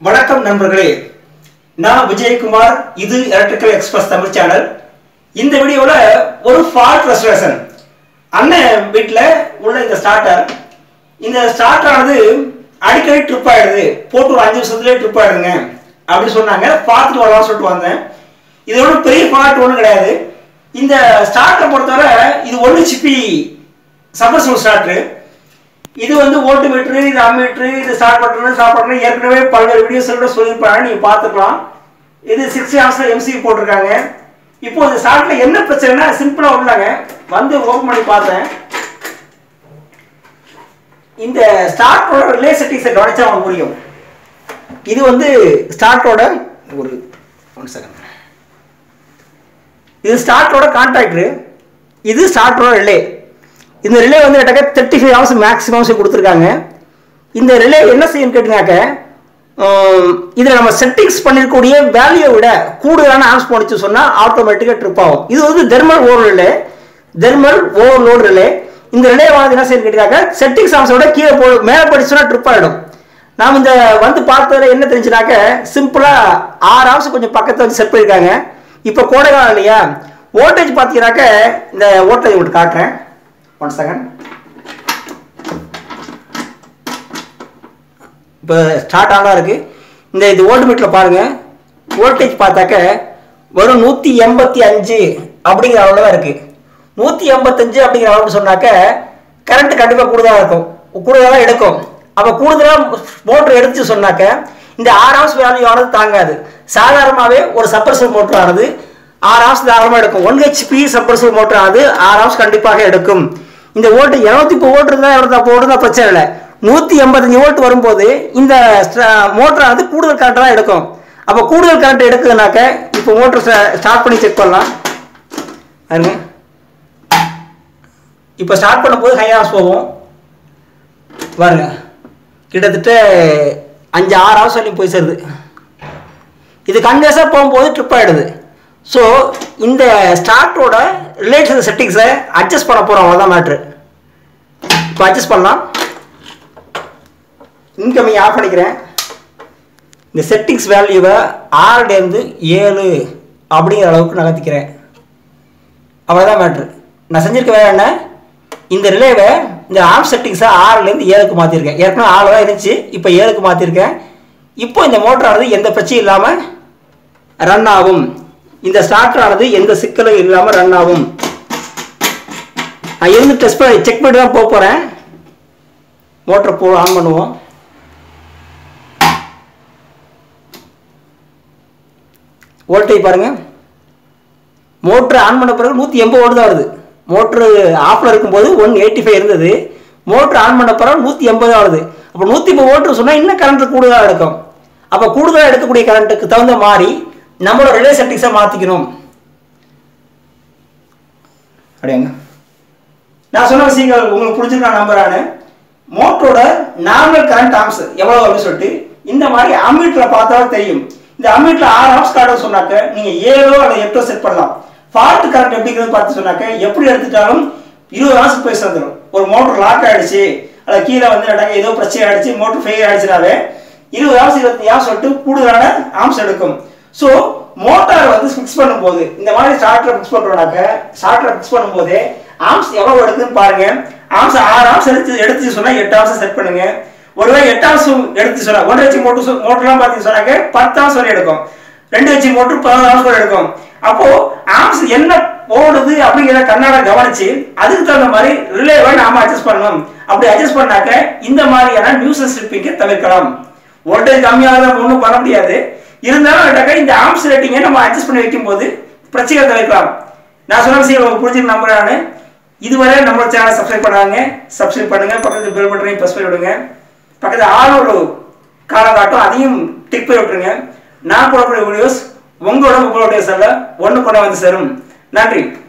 வணக்கம் நண்பர்களே நான் விஜயகுமார் இது எலக்ட்ரிக்கல் எக்ஸ்பிரஸ் தமிழ் சேனல் இந்த வீடியோவில் ஒரு ஃபால்ட் ரெஸ்டரேஷன் அண்ணன் வீட்டில் உள்ள இந்த ஸ்டார்டர் இந்த ஸ்டார்டர் ஆனது அடிக்கடி ட்ரிப் ஆயிடுது போட்டு ஒரு அஞ்சு வருஷத்துலேயே ட்ரிப் ஆயிடுங்க அப்படின்னு சொன்னாங்க பார்த்துட்டு வரலாம் சொல்லிட்டு வந்தேன் இதோட பெரிய ஃபால்ட் ஒன்றும் கிடையாது இந்த ஸ்டார்டரை பொறுத்தவரை இது ஒன்று சிப்பி சம்மர்சூல் ஸ்டார்டரு இது வந்து ஓட்டு மீட்ரு இது அம்மீட்ரு இது ஸ்டார்ட் பண்றது ஸ்டார்ட் பண்றது ஏற்கனவே பல்வேறு வீடியோஸோட சொல்லியிருப்பாங்க நீங்க பார்த்துக்கலாம் இது சிக்ஸ்டி ஹவர்ஸ்ல எம்சி போட்டிருக்காங்க இப்போ இந்த ஸ்டார்ட்ல என்ன பிரச்சனைனா சிம்பிளா உள்ளாங்க வந்து ஓப்பன் பண்ணி பார்த்தேன் இந்த ஸ்டார்ட்டோட ரிலே செட்டிங்ஸை கவனிச்சா உங்களுக்கு புரியும் இது வந்து ஸ்டார்ட்டோட ஒரு ஒன் செகண்ட் இது ஸ்டார்ட்டோட கான்டாக்டரு இது ஸ்டார்ட்டோட ரிலே இந்த ரிலே வந்து கேட்டாக்க தேர்ட்டி ஃபைவ் ஹவர்ஸ் மேக்ஸிமம் கொடுத்துருக்காங்க இந்த ரிலே என்ன செய்யும் கேட்டினாக்க இதில் நம்ம செட்டிங்ஸ் பண்ணிருக்கக்கூடிய வேல்யூவை விட கூடுதலான ஆம்ஸ் போனிச்சு சொன்னால் ஆட்டோமேட்டிக்காக ட்ரிப் ஆகும் இது வந்து thermal over relay thermal overload relay இந்த ரிலே வந்து என்ன செய்யும் கேட்டினாக்க செட்டிங்ஸ் ஆம்ஸோட கீழே போ மேலே படிச்சுன்னா ட்ரிப் ஆகிடும் நாம் இந்த வந்து பார்த்ததுல என்ன தெரிஞ்சுனாக்க சிம்பிளாக ஆறு ஹவர்ஸ் கொஞ்சம் பக்கத்தில் வந்து செட் பண்ணியிருக்காங்க இப்போ கோடைகாலம் இல்லையா வோல்டேஜ் பார்த்தீங்கன்னாக்க இந்த வோல்டேஜ் உங்களுக்கு காட்டுறேன் ஒன் செகண்ட் இப்போ ஸ்டார்ட் ஆனா இருக்கு இந்த இது வோல்ட் மீட்டரில் பாருங்க வோல்டேஜ் பார்த்தாக்க வெறும் நூற்றி எண்பத்தி அஞ்சு அப்படிங்கிற அளவில் தான் இருக்கு நூற்றி எண்பத்தஞ்சு அப்படிங்கிற அளவுக்கு சொன்னாக்க கரண்ட் கண்டிப்பாக கூடுதலாக இருக்கும் கூடுதலாக எடுக்கும் அப்போ கூடுதலாக மோட்டர் எடுத்து சொன்னாக்க இந்த ஆறு ஹவர்ஸ் வேல்யூ ஆனது தாங்காது சாதாரணமாகவே ஒரு சப்ரசர் மோட்டர் ஆனது ஆறு ஹவர்ஸ் தாராளமாக எடுக்கும் ஒன் ஹெச்பி சப்ரசர் மோட்டர் ஆனது ஆறு ஹவர்ஸ் கண்டிப்பாக எடுக்கும் இந்த ஓட்டு இருநூத்தி இப்போ ஓட்டு இருந்தால் இருபத்தா போட்டு தான் பிரச்சனை இல்லை நூற்றி எண்பத்தஞ்சு வோல்ட் வரும்போது இந்த மோட்டர் வந்து கூடுதல் கரண்ட் தான் எடுக்கும் அப்போ கூடுதல் கரண்ட் எடுக்குதுனாக்க இப்போ மோட்டர் ஸ்டார்ட் பண்ணி செக் பண்ணலாம் பாருங்க இப்போ ஸ்டார்ட் பண்ணும்போது ஹை ஹவர்ஸ் போகும் பாருங்க கிட்டத்தட்ட அஞ்சு ஆறு ஹவர்ஸ் வரைக்கும் போய் சேருது இது கண்டினியூஸாக போகும்போது ட்ரிப் ஆகிடுது ஸோ இந்த ஸ்டார்ட்டோட ரிலேஷன் செட்டிங்ஸை அட்ஜஸ்ட் பண்ண போகிறோம் அவ்வளோதான் மேட்ரு இப்போ அட்ஜஸ்ட் பண்ணலாம் இன்கமிங் ஆஃப் பண்ணிக்கிறேன் இந்த செட்டிங்ஸ் வேல்யூவை ஆறுலேருந்து ஏழு அப்படிங்கிற அளவுக்கு நகர்த்திக்கிறேன் அவ்வளோதான் மேட்ரு நான் செஞ்சிருக்க வேலை என்ன இந்த ரிலேவை இந்த ஆம் செட்டிங்ஸை ஆறுலேருந்து ஏழுக்கு மாற்றிருக்கேன் ஏற்கனவே ஆறு தான் இருந்துச்சு இப்போ ஏழுக்கு மாற்றிருக்கேன் இப்போ இந்த மோட்டரானது எந்த பிரச்சனையும் இல்லாமல் ரன் ஆகும் இந்த ஸ்டார்டரானது எந்த சிக்கலும் இல்லாமல் ரன் ஆகும் நான் இருந்து டெஸ்ட் பண்ணி செக் பண்ணி தான் போக போகிறேன் மோட்டரை போ ஆன் பண்ணுவோம் வோல்டேஜ் பாருங்க மோட்ரு ஆன் பண்ண பிறகு நூற்றி எண்பது ஓடு தான் வருது மோட்ரு ஆஃபில் இருக்கும்போது ஒன் எயிட்டி ஃபைவ் இருந்தது மோட்ரு ஆன் பண்ண பிறகு நூற்றி எண்பது வருது அப்போ நூற்றி ஐம்பது ஓட்டு சொன்னால் இன்னும் கரண்ட் கூடுதலாக எடுக்கும் அப்போ கூடுதலாக எடுக்கக்கூடிய கரண்ட்டுக்கு தகுந்த மாதிரி நம்மளோட ரிலே செட்டிங்ஸை மாற்றிக்கணும் அப்படியாங்க நான் சொன்ன விஷயங்கள் உங்களுக்கு பிடிச்சிருக்கா நம்புறானு மோட்டரோட நார்மல் கரண்ட் ஆம்ஸ் எவ்வளோ அப்படின்னு சொல்லிட்டு இந்த மாதிரி அம்மீட்டரில் பார்த்தா தெரியும் இந்த அம்மீட்டரில் ஆறு ஆம்ஸ் கார்டு சொன்னாக்க நீங்கள் ஏழோ அல்லது எட்டோ செட் பண்ணலாம் ஃபால்ட் கரண்ட் எப்படிங்கிறது பார்த்து சொன்னாக்க எப்படி எடுத்துட்டாலும் இருபது ஆம்ஸ் போய் சேர்ந்துடும் ஒரு மோட்டர் லாக் ஆயிடுச்சு அல்லது கீழே வந்து நடக்க ஏதோ பிரச்சனை ஆயிடுச்சு மோட்டர் ஃபெயில் ஆயிடுச்சுனாவே இருபது ஆம்ஸ் இருபத்தி ஆம்ஸ் சொல்லிட்டு கூடுதலான ஆம்ஸ் எடுக்கும் ஸோ மோட்டார் வந்து ஃபிக்ஸ் பண்ணும்போது இந்த மாதிரி ஸ்டார்டர் ஃபிக்ஸ் பண்ணுறோம்னாக்க ஸ்டார்டர் ஃபிக்ஸ் பண்ணும்போது ஆம்ஸ் எவ்வளோ எடுக்குன்னு பாருங்க ஆம்ஸ் ஆறு ஆம்ஸ் எடுத்து எடுத்து சொன்னால் எட்டு ஆம்ஸ் செட் பண்ணுங்க ஒருவேளை எட்டு ஆம்ஸ் எடுத்து சொன்னா ஒன்றரை வச்சு மோட்டர் மோட்டர்லாம் பார்த்தீங்கன்னு சொன்னாக்க பத்து ஆம்ஸ் வரை எடுக்கும் ரெண்டு வச்சு மோட்டர் பதினொரு ஆம்ஸ் வரை எடுக்கும் அப்போ ஆம்ஸ் என்ன ஓடுது அப்படிங்கிறத கண்ணாட கவனிச்சு அதுக்கு தகுந்த மாதிரி ரிலேவை நாம அட்ஜஸ்ட் பண்ணணும் அப்படி அட்ஜஸ்ட் பண்ணாக்க இந்த மாதிரியான நியூசஸ் ஸ்லிப்பிங்கை தவிர்க்கலாம் வோல்டேஜ் கம்மியாக தான் ஒன்றும் பண்ண முடியாது இருந்தாலும் கேட்டாக்க இந்த ஆம்ஸ் ரேட்டிங்கை நம்ம அட்ஜஸ்ட் பண்ணி வைக்கும்போது பிரச்சனை தவிர்க்கலாம் நான் சொன்ன விஷயம் உங்களுக்கு புரிஞ்சுக்க நம்புறானு இதுவரை நம்ம சேனலை சப்ஸ்கிரைப் பண்ணாங்க சப்ஸ்கிரைப் பண்ணுங்க பக்கத்து பெல் பட்டனையும் ப்ரெஸ் பண்ணி விடுங்க பக்கத்து ஆள் ஒரு காலம் காட்டும் அதையும் டிக் பண்ணி விட்டுருங்க நான் போடக்கூடிய வீடியோஸ் உங்களோட உங்களுடைய செல்ல ஒன்று கொண்டு வந்து சேரும் நன்றி